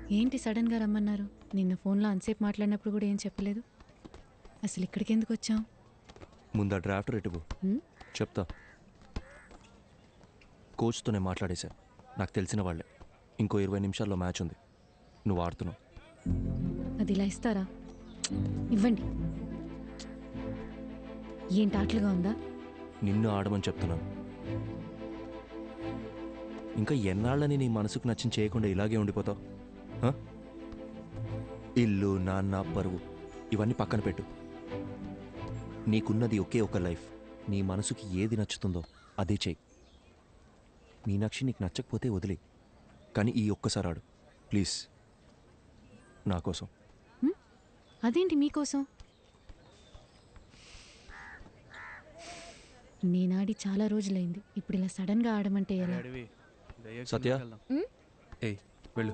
ఏంటి సడన్గా రమ్మన్నారు నిన్న ఫోన్లో అంతసేపు మాట్లాడినప్పుడు కూడా ఏం చెప్పలేదు అసలు ఇక్కడికి ఎందుకు వచ్చాం ముందు ఆ డ్రాఫ్ట్ రెట్టుకు చెప్తా కోచ్తో నేను మాట్లాడేశా నాకు తెలిసిన వాళ్ళే ఇంకో ఇరవై నిమిషాల్లో మ్యాచ్ ఉంది నువ్వు ఆడుతున్నావు అది ఇలా ఇస్తారా ఇవ్వండి ఏంటి ఆటలుగా ఉందా నిన్ను ఆడమని చెప్తున్నాను ఇంకా ఎన్నాళ్ళని నీ మనసుకు నచ్చిన చేయకుండా ఇలాగే ఉండిపోతావు ఆ? ఇల్లు నాన్న పరువు ఇవన్నీ పక్కన పెట్టు నీకున్నది ఒకే ఒక లైఫ్ నీ మనసుకి ఏది నచ్చుతుందో అదే చెయ్యి మీనాక్షి నీకు నచ్చకపోతే వదిలే కానీ ఈ ఒక్కసారి ఆడు ప్లీజ్ నా కోసం అదేంటి మీకోసం నేనాడి చాలా రోజులైంది ఇప్పుడు ఇలా సడన్గా ఆడమంటే ఎలా సత్య ఏయ్ వెళ్ళు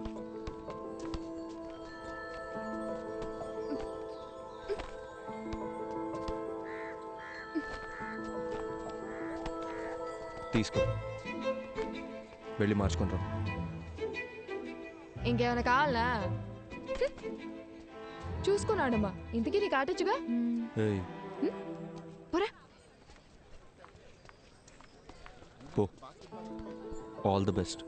తీసుకో వెళ్ళి మార్చుకుంటాం ఇంకేమైనా కావాలా చూసుకున్నాడమ్మా ఇంతకీ నీకు ఆటొచ్చుగా ఏయ్ పోరా పో ఆల్ ది బెస్ట్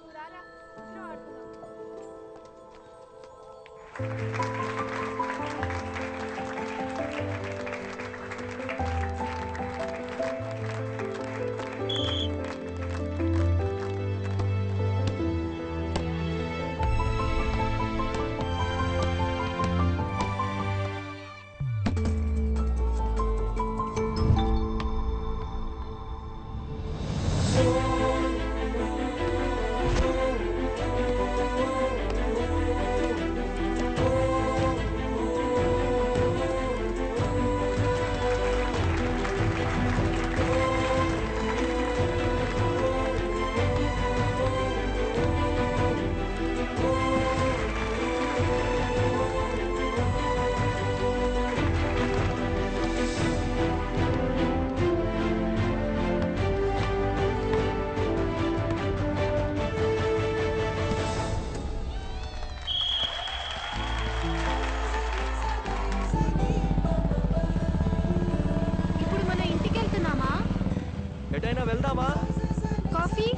ఇప్పుడు మన ఇంటికి వెళ్తున్నామా ఎటైనా వెళ్దామా కాఫీ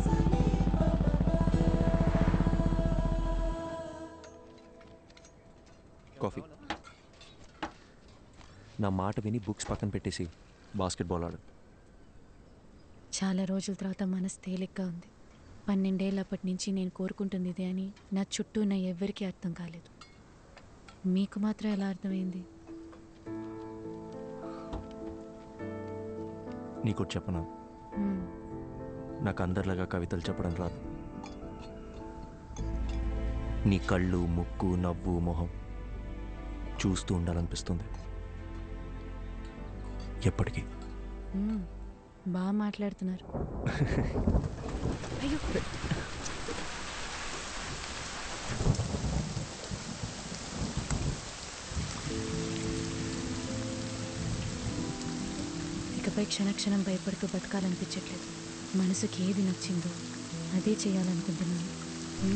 కాఫీ నా మాట విని బుక్స్ పక్కన పెట్టేసి బాస్కెట్బాల్ ఆడు చాలా రోజుల తర్వాత మనసు తేలిగ్గా ఉంది పన్నెండేళ్ళప్పటి నుంచి నేను కోరుకుంటుంది ఇదే అని నా చుట్టూ ఉన్న ఎవ్వరికీ అర్థం కాలేదు మీకు మాత్రం ఎలా అర్థమైంది నీకు చెప్పనా మ్మ్. నాకు అందరిలాగా కవితలు చెప్పడం రాదు నీ కళ్ళు ముక్కు నవ్వు మొహం చూస్తూ ఉండాలనిపిస్తుంది ఎప్పటికీ మ్మ్. బాగా మాట్లాడుతున్నారు అయ్యో ఇకపై క్షణక్షణం భయపడుతూ బతకాలనిపించట్లేదు మనసుకి ఏది నచ్చిందో అదే చేయాలనుకుంటున్నాను మ్మ్?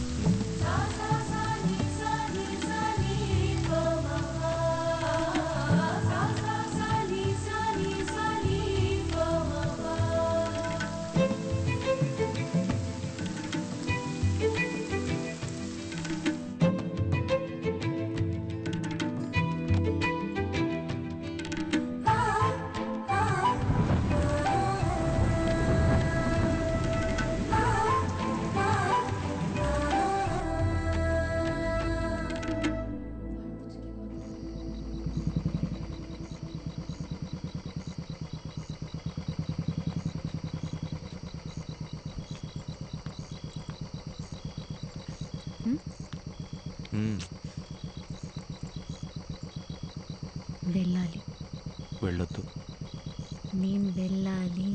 మ్మ్. వెళ్ళాలి వెళ్ళొద్దు నేను వెళ్ళాలి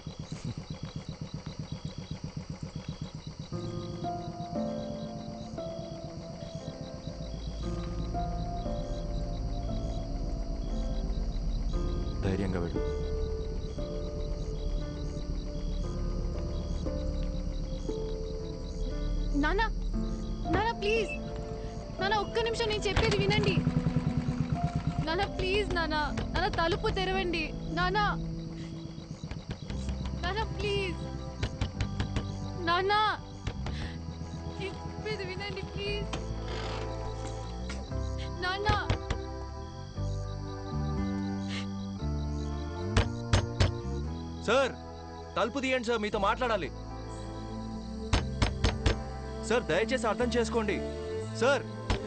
ధైర్యంగా వెళ్ళు నానా నానా ప్లీజ్ ప్లీజ్ నాన్న ఒక్క నిమిషం నేను చెప్పేది వినండి నాన్న ప్లీజ్ నాన్న నాన్న తలుపు తెరవండి నాన్న నాన్న ప్లీజ్ నాన్న నేను చెప్పేది వినండి ప్లీజ్ నాన్న సార్ తలుపు తీయండి సార్ మీతో మాట్లాడాలి సార్ దయచేసి అర్థం చేసుకోండి సార్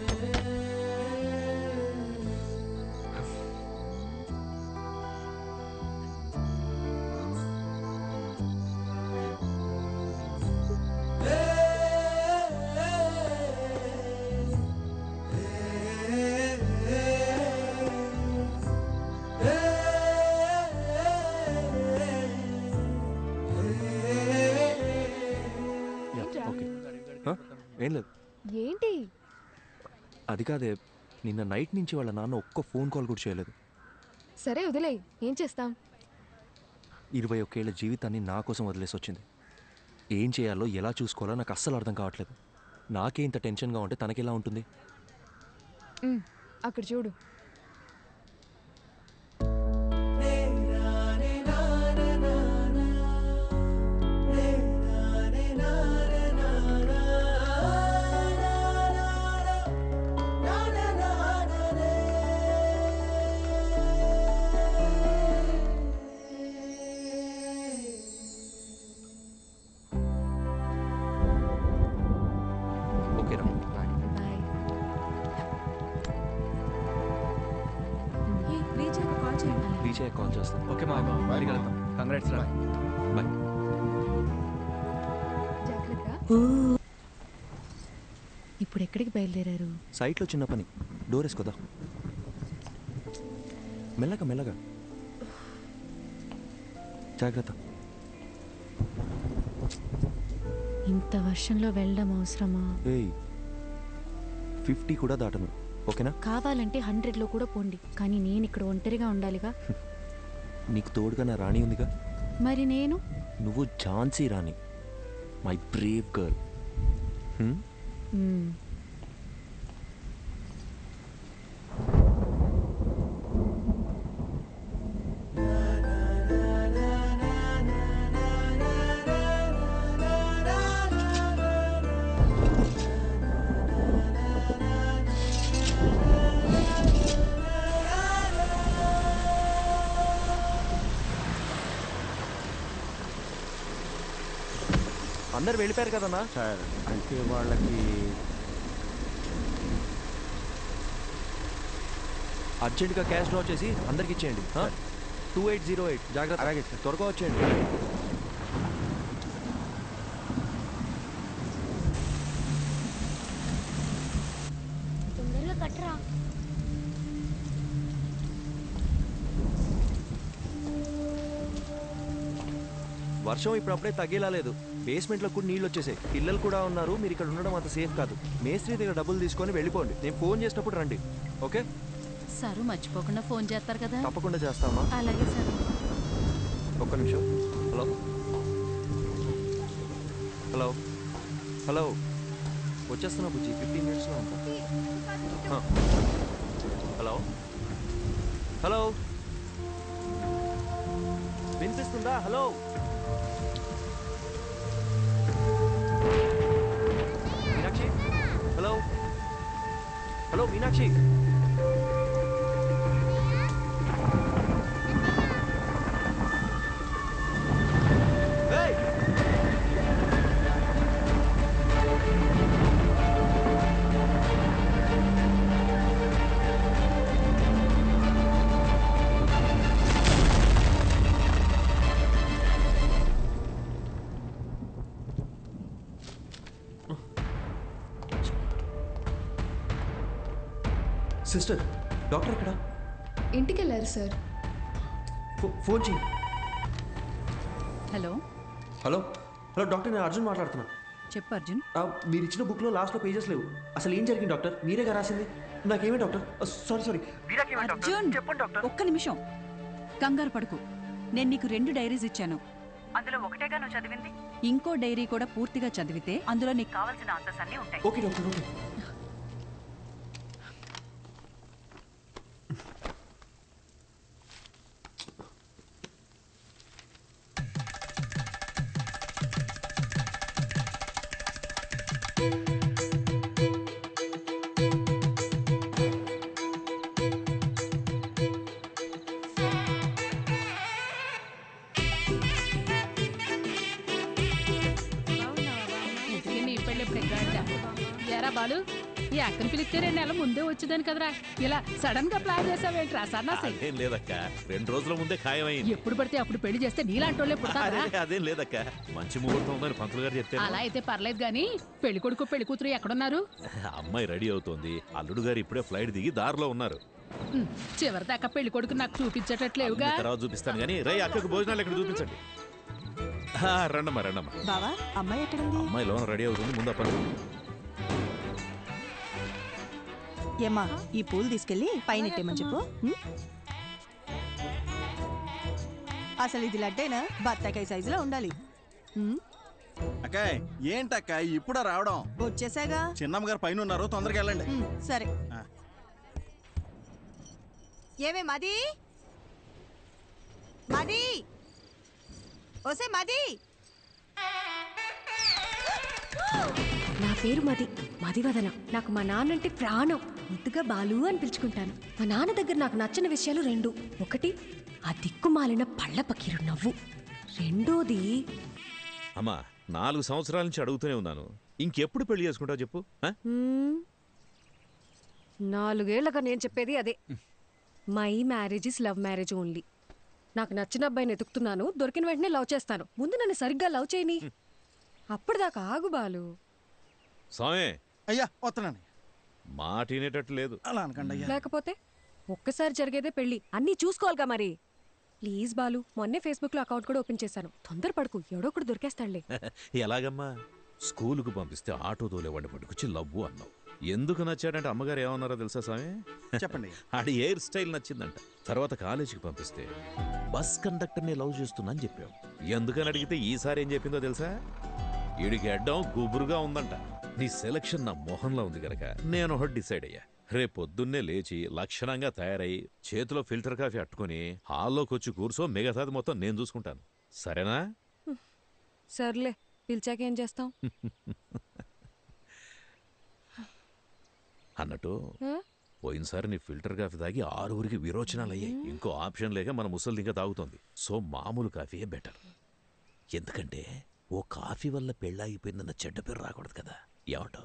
యా, ఏంట్రా? ఓకే హ? ఏం లేదు ఏంటి అది కాదే నిన్న నైట్ నుంచి వాళ్ళ నాన్న ఒక్క ఫోన్ కాల్ కూడా చేయలేదు సరే వదిలే ఏం చేస్తాం ఇరవై ఒకేళ్ల జీవితాన్ని నా కోసం వదిలేసి వచ్చింది ఏం చేయాలో ఎలా చూసుకోవాలో నాకు అస్సలు అర్థం కావట్లేదు నాకే ఇంత టెన్షన్గా ఉంటే తనకెలా ఉంటుంది ఉమ్, అక్కడ చూడు ఓకే రా బాయ్ బాయ్ రీచ్ అయ్యాక కాల్ చేస్తాను ఓకే మా బాయ్ కలుద్దాం కంగ్రాట్స్ రా బాయ్ జాగ్రత్త ఇప్పుడు ఎక్కడికి బయలుదేరారు సైట్లో చిన్న పని డోర్ వేసుకోదా మెల్లగా మెల్లగా జాగ్రత్త ఇంత వర్షంలో వెళ్ళడం అవసరమా ఏయ్ ఫిఫ్టీ కూడా దాటను ఓకేనా కావాలంటే హండ్రెడ్లో కూడా పోండి కానీ నేను ఇక్కడ ఒంటరిగా ఉండాలిగా నీకు తోడుగా నా రాణి ఉందిగా మరి నేను నువ్వు Jhansi Rani my brave girl hmm. అందరు వెళ్ళిపోయారు కదన్నా సార్ అంటే వాళ్ళకి అర్జెంటుగా క్యాష్ డ్రా చేసి అందరికి ఇచ్చేయండి టూ ఎయిట్ జీరో ఎయిట్ జాగ్రత్త అలాగే సార్. త్వరగా వచ్చేయండి తొందరగా కట్టరా వర్షం ఇప్పుడప్పుడే తగ్గేలా లేదు బేస్మెంట్లో కూడా నీళ్ళు వచ్చేసాయి పిల్లలు కూడా ఉన్నారు మీరు ఇక్కడ ఉండడం అంత సేఫ్ కాదు మేస్త్రి దగ్గర డబ్బులు తీసుకొని వెళ్ళిపోండి నేను ఫోన్ చేసినప్పుడు రండి ఓకే సారు మర్చిపోకుండా ఫోన్ చేస్తారు కదా తప్పకుండా చేస్తామా అలాగే సార్ ఒక్క నిమిషం హలో హలో హలో వచ్చేస్తున్నా బుజ్జి ఫిఫ్టీన్ మినిట్స్లో ఉంటా ఆ. హలో హలో వినిపిస్తుందా hello Meenakshi hello hello Meenakshi Hey! Sister doctor ఎక్కడ ఇంటికి వెళ్ళారు సార్ ఫో- ఫోన్ చేయి హలో హలో హలో డాక్టర్ నేను అర్జున్ మాట్లాడుతున్నా చెప్పు అర్జున్ ఆ, మీరు ఇచ్చిన బుక్లో లాస్ట్లో పేజెస్ లేవు అసలు ఏం జరిగింది డాక్టర్ మీరేగా రాసింది నాకేమే డాక్టర్ సారీ సారీ అర్జున్ ఒక్క నిమిషం కంగారు పడుకు నేను నీకు రెండు డైరీస్ ఇచ్చాను అందులో ఒకటేగా నువ్వు చదివింది ఇంకో డైరీ కూడా పూర్తిగా చదివితే అందులో నీకు కావాల్సిన ఆన్సర్స్ అన్నీ ఉంటాయి ఓకే డాక్టర్ ఓకే ఇంటికి నీ పెళ్ళి ఎప్పుడు ఎక్కడ ఎరా బాలు ఈ అక్కని పిలిస్తే రెండు నెలల ముందే వచ్చేదాని కదరా ఇలా సడన్ గా ప్లాన్ చేసావేంట్రా సన్నాసి అదేం లేదక్క రెండు రోజుల ముందే ఖాయమైంది ఎప్పుడు పడితే అప్పుడు పెళ్లి చేస్తే నీలాంటి వాళ్ళే పుడతారా అదే అదేం లేదక్క మంచి ముహూర్తం ఉందని పంతులు గారు చెప్తే అలా అయితే పర్లేదు గాని పెళ్లి కొడుకు పెళ్లి కూతురు ఎక్కడున్నారు అమ్మాయి రెడీ అవుతోంది అల్లుడు గారు ఇప్పుడే ఫ్లైట్ దిగి దారిలో ఉన్నారు ఉమ్, చివరి దాకా పెళ్లి కొడుకు నాకు చూపించేటట్లేవుగా అన్ని తర్వాత చూపిస్తాను కానీ రై అక్కకు భోజనాలు ఇక్కడ చూపించండి ఆ, రండమ్మా రండమ్మా బావా అమ్మాయి ఎక్కడుంది అమ్మాయి లోన రెడీ అవుతుంది ముందు పని ఏమ్మా ఈ పూలు తీసుకెళ్లి పైన ఇట్టేమని చెప్పు ఉం? అసలు ఇది లడ్డేనా బత్తాకాయ సైజులో ఉండాలి ఉం? అక్కాయ్ ఏంటక్క ఇప్పుడా రావడం వచ్చేసాగా చిన్నమ్మ గారు పైన ఉన్నారు తొందరగా వెళ్ళండి ఉం, సరే ఆ. ఏమే మది మది ఓసే మది నా పేరు మది మదివదన నాకు మా నాన్నంటే ప్రాణం ముద్దుగా బాలు అని పిలుచుకుంటాను మా నాన్న దగ్గర నాకు నచ్చిన విషయాలు రెండు ఒకటి ఆ దిక్కుమాలిన పళ్ళ పకీరు నవ్వు రెండోది అమ్మా నాలుగు సంవత్సరాల నుంచి అడుగుతూనే ఉన్నాను ఇంకెప్పుడు పెళ్లి చేసుకుంటావు చెప్పు ఆ? మ్మ్, నాలుగేళ్లగా నేను చెప్పేది అదే my marriage is love marriage only నాకు నచ్చిన అబ్బాయిని ఎతుకుతున్నాను దొరికిన వెంటనే లవ్ చేస్తాను ముందు నన్ను సరిగ్గా లవ్ చేయని అప్పటిదాకా ఆగు బాలు స్వామి అయ్యా వస్తున్నాను మాట వినేటట్టు లేదు అలా అనకండి అయ్యా లేకపోతే ఒక్కసారి జరిగేదే పెళ్లి అన్నీ చూసుకోవాలిగా మరి ప్లీజ్ బాలు మొన్నే ఫేస్బుక్ లో అకౌంట్ కూడా ఓపెన్ చేశాను తొందరపడకు ఎవడో ఒకడు దొరికేస్తాడులే ఎలాగమ్మా స్కూలుకు పంపిస్తే ఆటో తోలేవాడిని పట్టుకొచ్చి లవ్వు అన్నావు ఎందుకు నచ్చాడంటే అమ్మగారు ఏమన్నారో తెలుసా స్వామి చెప్పండి అయ్యా. ఆడి హెయిర్ స్టైల్ నచ్చిందంట తర్వాత కాలేజీకి పంపిస్తే బస్ కండక్టర్ని లవ్ చేస్తున్నా అని చెప్పావు ఎందుకని అడిగితే ఈసారి ఏం చెప్పిందో తెలుసా ఈడికి అడ్డం గుబురుగా ఉందంట నీ సెలక్షన్ నా మొహంలో ఉంది గనక నేను ఒకటి డిసైడ్ అయ్యా రేపు పొద్దున్నే లేచి లక్షణంగా తయారై చేతిలో ఫిల్టర్ కాఫీ అట్టుకుని హాల్లోకి వచ్చి కూర్చో మిగతాది మొత్తం నేను చూసుకుంటాను సరేనా సర్లే పిలిచాక ఏం చేస్తాం అన్నట్టు ఆ? పోయినసారి నీ ఫిల్టర్ కాఫీ తాగి ఆరుగురికి విరోచనాలు అయ్యాయి ఇంకో ఆప్షన్ లేక మన ముసలి ఇంకా తాగుతోంది సో మామూలు కాఫీయే బెటర్ ఎందుకంటే ఓ కాఫీ వల్ల పెళ్ళాగిపోయిందన్న చెడ్డ పేరు రాకూడదు కదా ఏమంటావు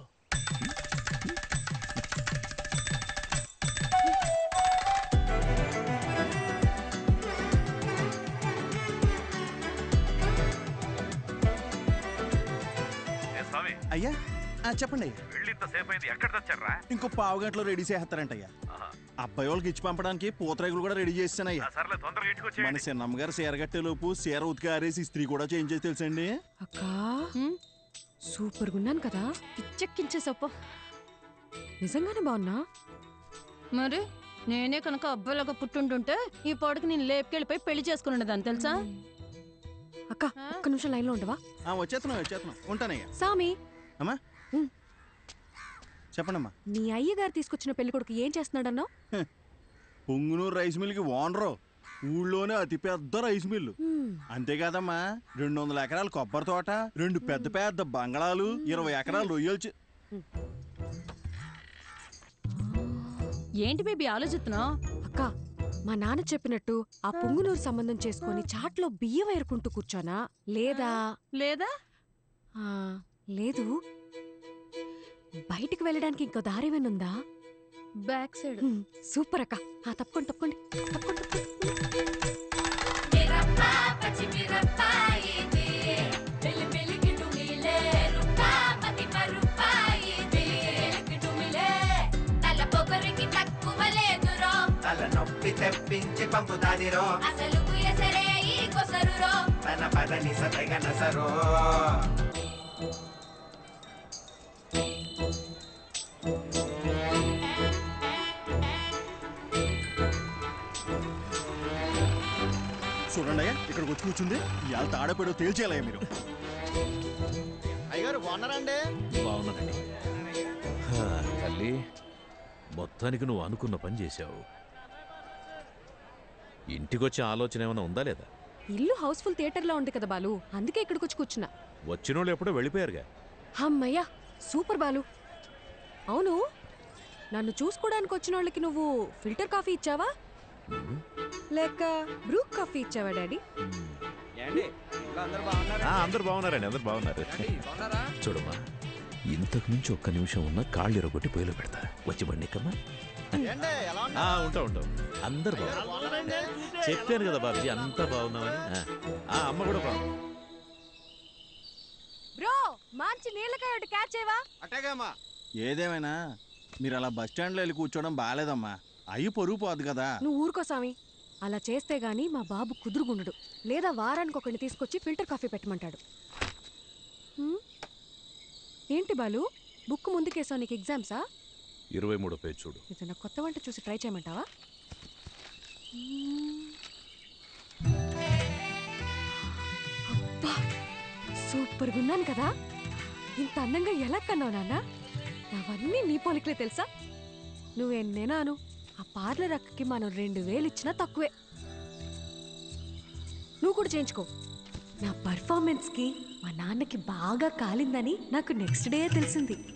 అయ్యా ఆ, చెప్పండి అయ్యా వెళ్ళింతసేపు అయింది ఎక్కడ తెచ్చారా ఇంకో పావు గంటలో రెడీ చేస్తారంట అయ్యా అబ్బాయి వాళ్ళకి ఇచ్చి పంపడానికి పూతరేగులు కూడా రెడీ చేస్తానయ్యా సర్లే తొందరగా ఇంటికి మన చిన్నమ్మ గారు చీర కట్టేలోపు చీర ఉతికి ఆరేసి ఇస్త్రీ కూడా చేయించేసి తెలుసండి అక్కా సూపర్ ఉన్నాను కదా పిచ్చెక్కించేసప్ప నిజంగానే బాగున్నా మరి నేనే కనుక అబ్బాయిలాగా పుట్టుంటుంటే ఈ పాడుకు నేను లేపుకెళ్ళిపోయి పెళ్లి చేసుకుని ఉండదాన్ని తెలుసా అక్క ఒక్క నిమిషం లైన్లో ఉండవా ఆ, వచ్చేస్తున్నాం వచ్చేస్తున్నాం ఉంటానయ్యా సామి అమ్మా ఉమ్. చెప్పండమ్మా నీ అయ్యగారు తీసుకొచ్చిన పెళ్లి కొడుకు ఏం చేస్తున్నాడన్నావు పొంగునూరు రైస్ మిల్కి ఓనరు ఊళ్ళోనే అతి పెద్ద రైస్ మిల్లు అంతేకాదమ్మా రెండు వందల ఎకరాల కొబ్బరి తోట రెండు పెద్ద పెద్ద బంగళాలు ఇరవై ఎకరాలు రొయ్యలు చె- ఏంటి బేబీ ఆలోచిస్తున్నావు అక్క మా నాన్న చెప్పినట్టు ఆ పొంగునూరు సంబంధం చేసుకొని చాట్లో బియ్యం ఏరుకుంటూ కూర్చోనా లేదా లేదా ఆ, లేదు బయటికి వెళ్ళడానికి ఇంకో దారి ఏమైనా ఉందా బ్యాక్ సైడ్ హ్మ్, సూపర్ అక్క ఆ, తప్పకుండా తప్పకుండా తప్పకుండా తప్పకుండా. తలనొప్పి తెప్పించి పంపుతాదిరో అసలు ఎసరే ఈ కొసరురో తన పదని సతగనసరో చూడండి అయ్యా ఇక్కడికి వచ్చి కూర్చుంది ఇవాళ తాడపేడో తేల్చేయాలయ్యా మీరు అయ్యగారు బాగున్నారండి బాగున్నానండి హా, తల్లి మొత్తానికి నువ్వు అనుకున్న పని చేశావు ఇంటికొచ్చే ఆలోచన ఏమైనా ఉందా లేదా ఇల్లు హౌస్ఫుల్ థియేటర్లో ఉంది కదా బాలు అందుకే ఇక్కడికి వచ్చి కూర్చున్నా వచ్చినోళ్ళు ఎప్పుడో వెళ్ళిపోయారుగా అమ్మయ్యా సూపర్ బాలు అవును నన్ను చూసుకోవడానికి వచ్చిన వాళ్ళకి నువ్వు ఫిల్టర్ కాఫీ ఇచ్చావా లేక బ్రూ కాఫీ ఇచ్చావా డాడీ ఆ, అందరు బాగున్నారండి అందరు బాగున్నారు చూడమ్మా ఇంతకు మించి ఒక్క నిమిషం ఉన్న కాళ్ళు ఎరగొట్టి పొయ్యిలో పెడతా వచ్చి బండి ఎక్కమ్మా ఆ, ఉంటా ఉంటా అందరు బాగున్నారు చెప్పాను కదా బాబుజీ అంతా బాగున్నామని ఆ, ఆ, అమ్మ కూడా బాగుంది బ్రో మంచి నీళ్ళకాయ ఒకటి క్యాచ్ చేయవా అట్టేగామా ఏదేమైనా మీరు అలా బస్ స్టాండ్లో వెళ్ళి కూర్చోవడం బాగాలేదమ్మా అయ్యి పరుగు పోదు కదా నువ్వు ఊరుకో స్వామి అలా చేస్తే గాని మా బాబు కుదురుగుండడు లేదా వారానికి ఒకరిని తీసుకొచ్చి ఫిల్టర్ కాఫీ పెట్టమంటాడు హ్మ్? ఏంటి బాలు బుక్ ముందుకేసావు నీకు ఎగ్జామ్సా ఇరవై మూడో పేజ్ చూడు ఏదైనా కొత్త వంట చూసి ట్రై చేయమంటావా అబ్బా సూపర్గా ఉన్నాను కదా ఇంత అందంగా ఎలా కన్నావు నాన్న అవన్నీ నీ పోలికలే తెలుసా నువ్వెన్నేనాను ఆ పార్లర్ అక్కకి మనం రెండు వేలు ఇచ్చినా తక్కువే నువ్వు కూడా చేయించుకో నా పర్ఫార్మెన్స్కి మా నాన్నకి బాగా కాలిందని నాకు నెక్స్ట్ డే తెలిసింది